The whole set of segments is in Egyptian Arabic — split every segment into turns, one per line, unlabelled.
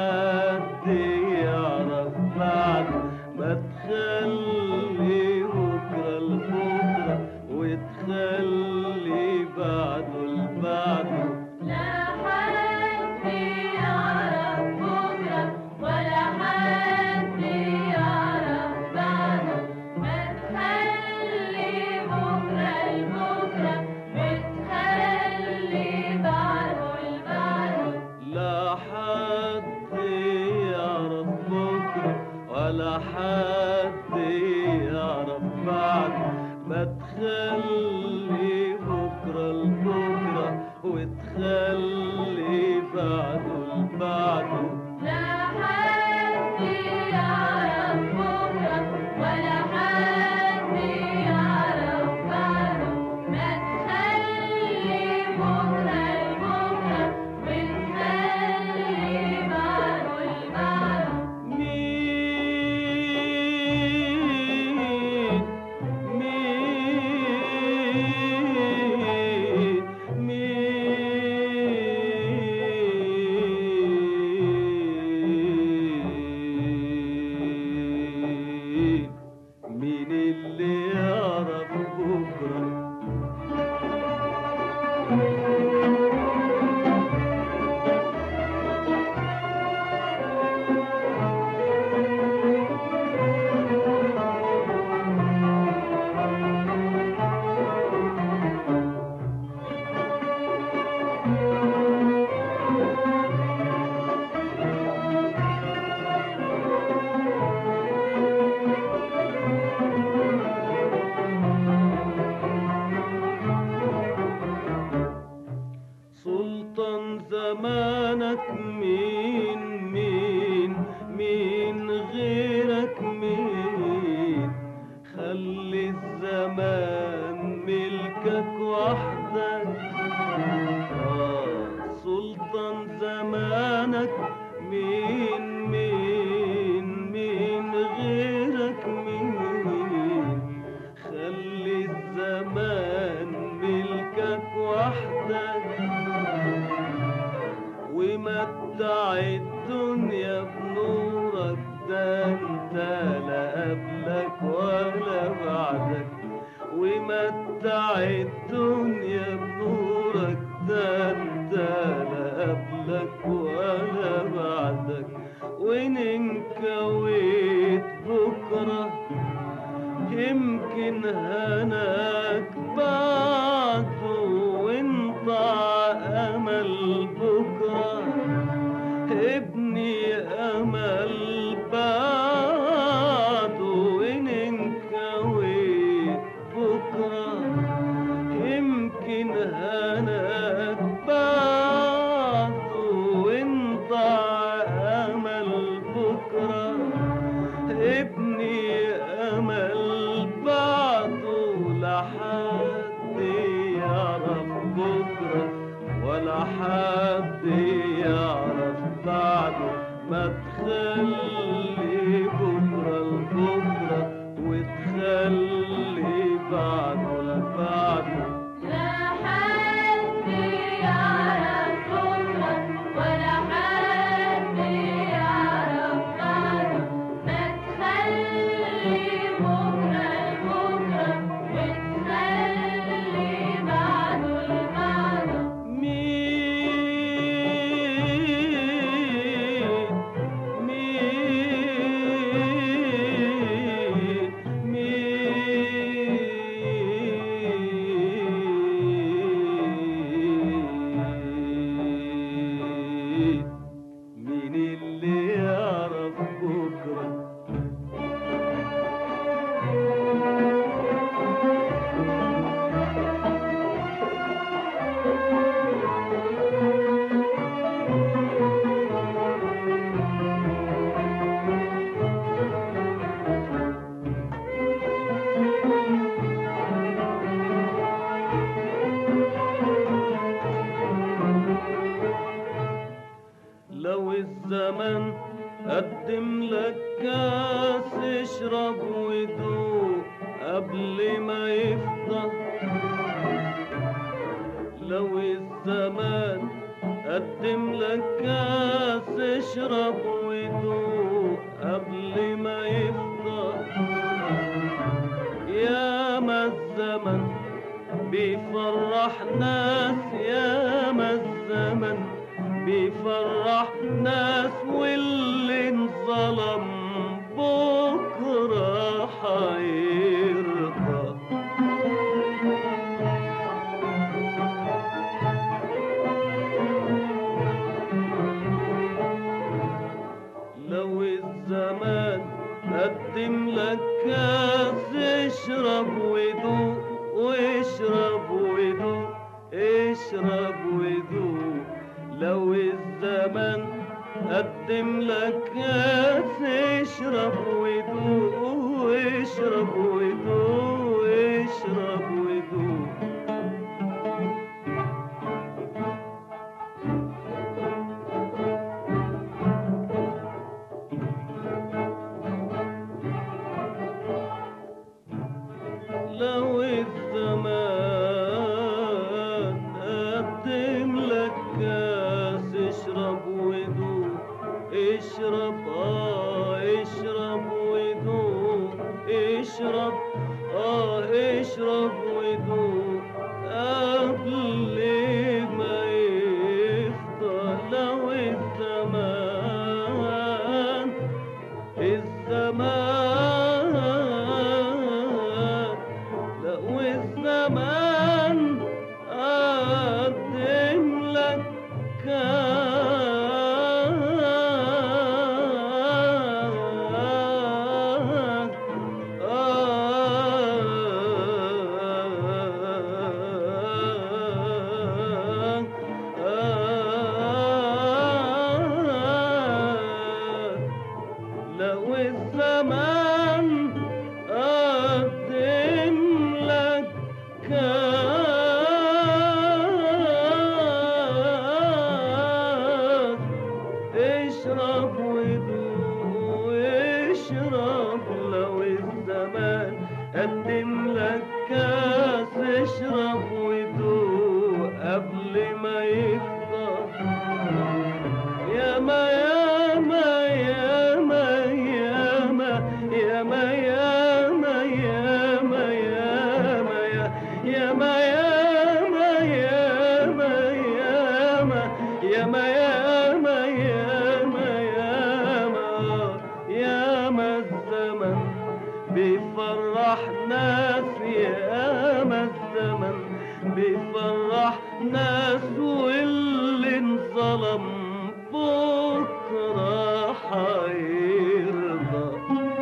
حد يعرف بعد ما تخلي بكرة لبكرة وتخلي بعده لبعده
لا حد يعرف بكرة ولا حد يعرف بعده ما تخلي بكرة لبكرة بتخلي بعده لبعده
لا حد يعرف بكرة ولا حد يعرف بعد ما تخلي بكرة لبكرة وتخلي بعده لبعده
لا حد يعرف بكرة ولا حد يعرف بعده ما تخلي بكرة لبكرة بتخلي بعده لبعده
مين مين مين مين اللي يعرف بكره سلطان زمانك مين مين مين غيرك مين خلي الزمان ملكك وحدك آه، سلطان زمانك مين مين مين غيرك مين خلي الزمان ملكك وحدك ومتع الدنيا بنورك ده انت لا قبلك ولا بعدك ومتع الدنيا بنورك ده انت لا قبلك ولا بعدك وان انكويت بكره يمكن هناك بعده وانت امل بكره ابني امل بعده وان انكويت بكره يمكن هناك بعده وانت امل بكره ابني امل بعده لا حد يعرف بكره ولا حد يعرف بعده ما تخلي بكره لبكره وتخلي بعده لبعده
لا حد يعرف بكرة ولا حد يعرف بعده ما تخلي بكرة لبكرة وتخلي بعده لبعده
مين مين مين مين اللي يعرف بكره لو الزمن قدم لك كاس اشرب ودوق قبل ما يفضى لو الزمان قدم لك كاس اشرب ودوق قبل ما يفضى يا ما الزمن بيفرح ناس يا ما الزمن بيفرح ناس واللي انظلم بكره حيرضى لو الزمان قدم لك كاس اشرب ودوق واشرب ودوق اشرب ودوق لو الزمان قدم لك كاس اشرب ودوق واشرب ودوق اشرب ودوق لو الزمان قدم لك كاس اشرب ودوق اشرب اه اشرب ودوق اشرب اه اشرب ودوق قبل ما يفضى لو الزمان الزمان لو الزمان قدم لك كان لو الزمان قدم لك كاس اشرب ودوق اشرب لو الزمان قدم لك كاس اشرب ودوق قبل ما يفضى يا ما يا ما يا ما يا ما يا ما يا ما يا ما يا ما يا يا ما يا ما يا ما يا ما يا ما يا ما يا ما يا ما يا ما الزمن بيفرح ناس يا ما الزمن بيفرح ناس واللي انظلم بكره حيرضى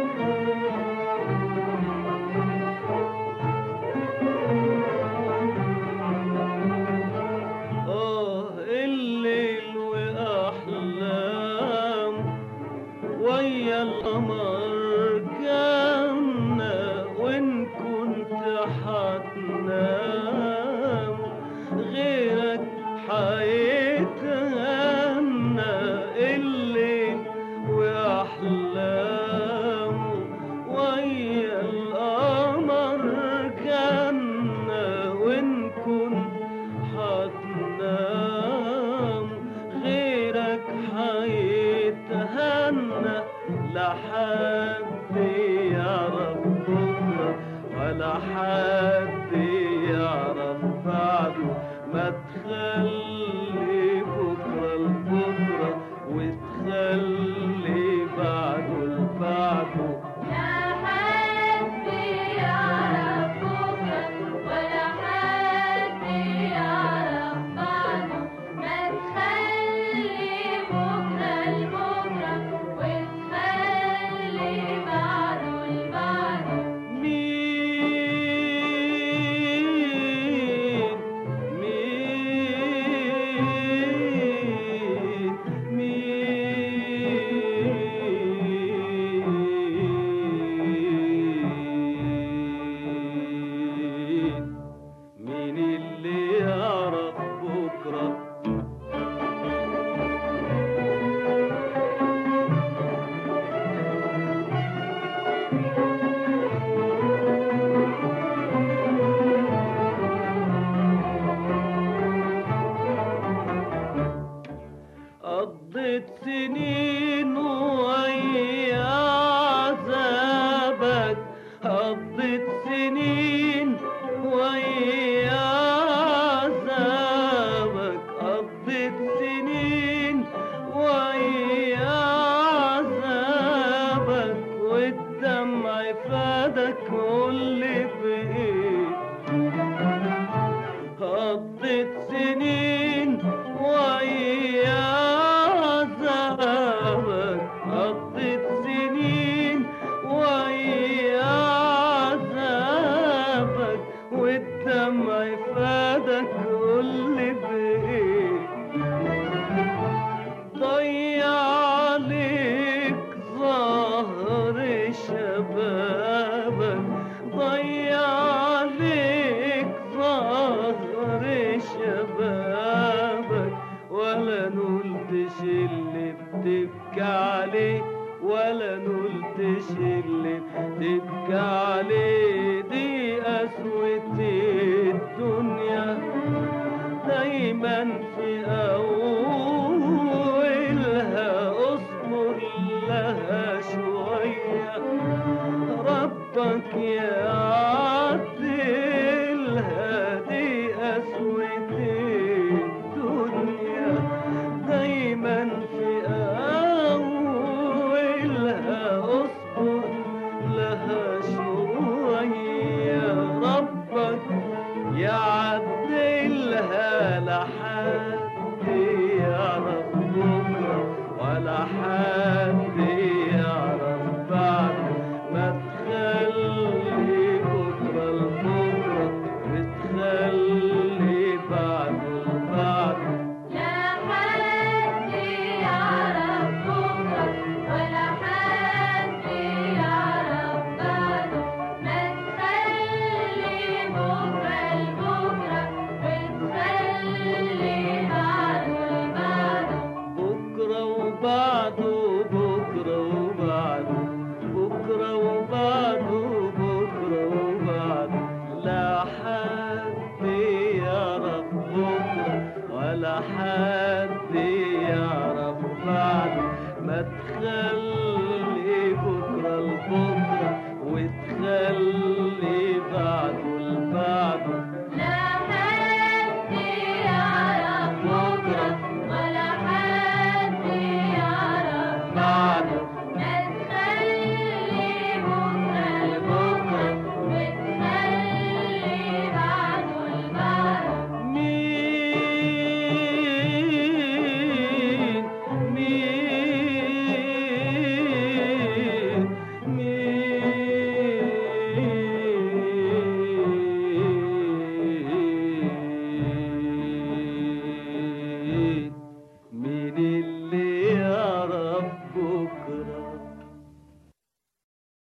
آه الليل وأحلام ويا القمر جنة وإن كنت حتنام غيرك حيتهنى الليل وأحلام ويا القمر جنة وإن كنت حتنام غيرك حيتهنى لحد يعرف بكرة ولا حد يعرف بعده ما تخلي بكرة لبكرة وتخلي بعده لبعده
لا حد يعرف بكرة ولا حد يعرف بعده ما تخلي بكرة لبكرة وتخلي
قولي بإيه قضيت سنين ويا عذابك قضيت سنين ويا عذابك والدمع فادك قولي بإيه ضيع عليك ظهر شبابك ضيع عليك ظهر شبابك ولا نلتش اللي بتبكي عليه ولا نلتش اللي بتبكي عليه دي قسوة الدنيا دايما في أولها أصبر لها شوية ربك يعدلها دي قسوة الدنيا دايما في أولها أصبر لها شوية ربك يعدلها لحد يعرف بكرة ولا حد يعرف بعد ما تخلي بكرة لبكرة وتخلي بعده لبعده
لا حد يعرف بكرة ولا حد يعرف بعده ما تخلي بكرة لبكرة وتخلي بعده لبعده
بكرة وبعده بكرة وبعده بكرة وبعده بكرة وبعده لا حد يعرف بكرة ولا حد يعرف بعده ما تخلي بكرة لبكرة وتخلي بعده لبعده
لا حد يعرف بكرة ولا حد يعرف بعده ما تخلي بكرة لبكرة وتخلي بعده لبعده
مين مين مين مين اللي يعرف بكره